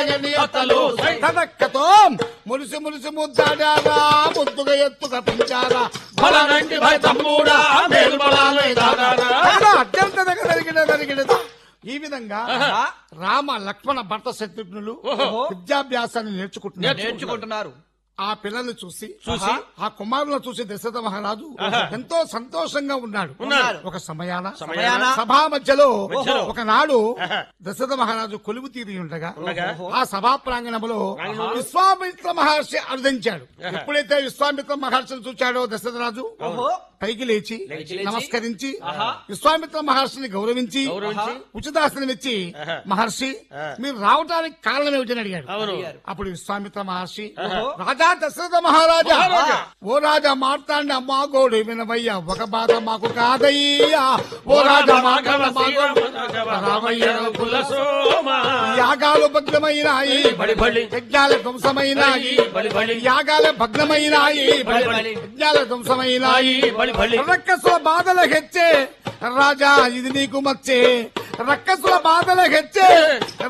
అత్తలు తదక్కతో ములిసి ములిసి ముద్దాడారా ముద్దుగా ఎత్తుగా పెంచారా బలనంటి భయ తమ్ముడా మేల్బలాలే దాదారా అక్కడ అత్యంత దగ్గర జరిగిన జరిగినది ఈ విధంగా రామ లక్ష్మణ భర్త శత్రుఘ్నులు విద్యాభ్యాసాన్ని నేర్చుకుంటున్నారు నేర్చుకుంటున్నారు ఆ పిల్లల్ని చూసి చూసి ఆ కుమారులను చూసి దశరథ మహారాజు ఎంతో సంతోషంగా ఉన్నాడు ఉన్నాడు. ఒక సమయాన సమయాన సభా మధ్యలో మధ్యలో. ఒకనాడు దశరథ మహారాజు కొలువు తీరి ఉండగా ఉండగా. ఆ సభా ప్రాంగణంలో విశ్వామిత్ర మహర్షి అర్థించాడు ఎప్పుడైతే విశ్వామిత్ర మహర్షిని చూచాడో దశరథ రాజు పైకి లేచి లేచి. నమస్కరించి విశ్వామిత్ర మహర్షిని గౌరవించి గౌరవించి. ఉచితాసనం ఇచ్చి ఆహా. మహర్షి ఆ. మీరు రావటానికి కారణం ఏమిటని అడిగాడు అవును అప్పుడు విశ్వామిత్ర మహర్షి రాజా దశరథ మహారాజా మహారాజా. ఓ రాజా మార్తాండ మా గోడు వినవయ్యా ఒక బాధ మాకు కాదయ్యా ఓ రాజా మాట్లాడ మా గోడు రామయ్య కులసోమా యాగాలు భగ్నమైనాయి బడి బడి యజ్ఞాల ధ్వంసమైనాయి బడి బడి యాగాల భగ్నమైనాయి బడి బడి. యజ్ఞాల ధ్వంసమైనాయి బడి బడి రక్కసుల బాధల హెచ్చే రాజా ఇది నీకు మచ్చే రక్కసుల బాధల హెచ్చే